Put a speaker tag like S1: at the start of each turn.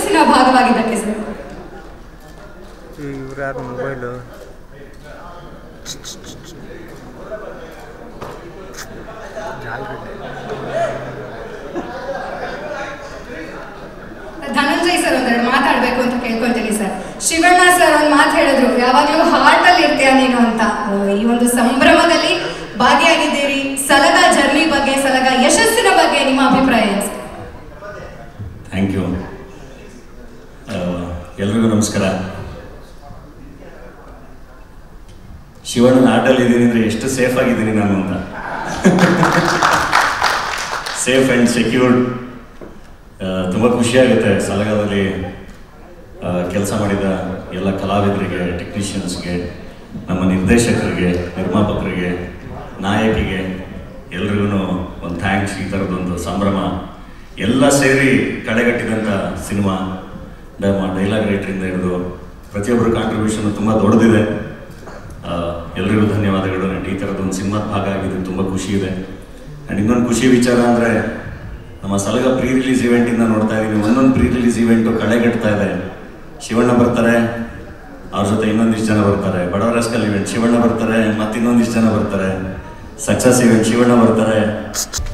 S1: ಯಶಸ್ಸಿನ ಭಾಗವಾಗಿದ್ದಕ್ಕೆ ಸರ್
S2: ಇವ್ರು ಯಾರು ಮೊಬೈಲು
S1: ಧನಂಜಯ್ ಸರ್ ಒಂದೆರಡು ಮಾತಾಡ್ಬೇಕು ಅಂತ ಕೇಳ್ಕೊಳ್ತೀನಿ ಸರ್ ಶಿವಣ್ಣ ಸರ್ ಒಂದು ಮಾತು ಹೇಳಿದ್ರು ಯಾವಾಗಲೂ ಹಾರ್ಟ್ ಅಲ್ಲಿ ಇರ್ತೀಯ ನೀನು ಅಂತ ಓ, ಈ ಒಂದು ಸಂಭ್ರಮದಲ್ಲಿ ಭಾಗಿಯಾಗಿದ್ದೀರಿ ಸಲಗ ಜರ್ನಿ ಬಗ್ಗೆ ಸಲಗ ಯಶಸ್ಸಿನ ಬಗ್ಗೆ ನಿಮ್ಮ ಅಭಿಪ್ರಾಯ ಏನು ಸರ್
S3: ಥ್ಯಾಂಕ್ ಯು ಎಲ್ರಿಗೂ ನಮಸ್ಕಾರ ಶಿವಣ್ಣನ ಆಟಲ್ಲಿ ಇದ್ದೀನಿ ಅಂದರೆ ಎಷ್ಟು ಸೇಫ್ ಆಗಿದ್ದೀನಿ ನಾನು ಅಂತ ಸೇಫ್ ಆ್ಯಂಡ್ ಸೆಕ್ಯೂರ್ಡ್ ತುಂಬ ಖುಷಿಯಾಗುತ್ತೆ ಸಲಗದಲ್ಲಿ ಕೆಲಸ ಮಾಡಿದ ಎಲ್ಲ ಕಲಾವಿದರಿಗೆ ಟೆಕ್ನಿಷಿಯನ್ಸ್ಗೆ ನಮ್ಮ ನಿರ್ದೇಶಕರಿಗೆ ನಿರ್ಮಾಪಕರಿಗೆ ನಾಯಕಿಗೆ ಎಲ್ರಿಗೂ ಒಂದು ಥ್ಯಾಂಕ್ಸ್ ಈ ಥರದೊಂದು ಸಂಭ್ರಮ ಎಲ್ಲ ಸೇರಿ ಕಡೆಗಟ್ಟಿದಂಥ ಸಿನಿಮಾ ಡೈಲಾಗ್ ರೈಟ್ರಿಂದ ಹಿಡಿದು ಪ್ರತಿಯೊಬ್ಬರ ಕಾಂಟ್ರಿಬ್ಯೂಷನ್ ತುಂಬ ದೊಡ್ಡದಿದೆ ಆ, ಎಲ್ರಿಗೂ ಧನ್ಯವಾದಗಳು ಆ್ಯಂಡ್ ಈ ಥರದೊಂದು ಸಿನಿಮಾದ ಭಾಗ ಆಗಿದ್ದು ತುಂಬ ಖುಷಿ ಇದೆ ಆ್ಯಂಡ್ ಇನ್ನೊಂದು ಖುಷಿ ವಿಚಾರ ಅಂದರೆ ನಮ್ಮ ಸಲಗ ಪ್ರೀ ರಿಲೀಸ್ ಇವೆಂಟಿಂದ ನೋಡ್ತಾ ಇದ್ದೀನಿ ಒಂದೊಂದು ಪ್ರೀ ರಿಲೀಸ್ ಇವೆಂಟು ಕಳೆಗಟ್ತಾ ಇದೆ ಶಿವಣ್ಣ ಬರ್ತಾರೆ ಅವ್ರ ಜೊತೆ ಇನ್ನೊಂದಿಷ್ಟು ಜನ ಬರ್ತಾರೆ ಬಡವರ ಸ್ಕಲ್ ಇವೆಂಟ್ ಶಿವಣ್ಣ ಬರ್ತಾರೆ ಮತ್ತೆ ಇನ್ನೊಂದಿಷ್ಟು ಜನ ಬರ್ತಾರೆ ಸಕ್ಸಸ್ ಇವೆಂಟ್ ಶಿವಣ್ಣ ಬರ್ತಾರೆ